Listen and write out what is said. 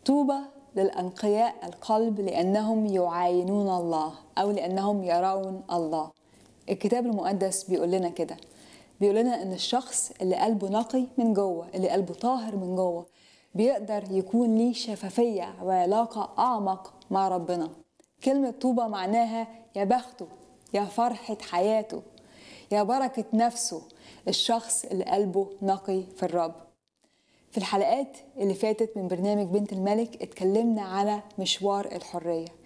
طوبى للأنقياء القلب لأنهم يعاينون الله أو لأنهم يرون الله الكتاب المقدس بيقول لنا كده بيقول لنا إن الشخص اللي قلبه نقي من جوه اللي قلبه طاهر من جوه بيقدر يكون ليه شفافية وعلاقة أعمق مع ربنا كلمة طوبى معناها يا بخته يا فرحة حياته يا بركة نفسه الشخص اللي قلبه نقي في الرب في الحلقات اللي فاتت من برنامج بنت الملك اتكلمنا على مشوار الحرية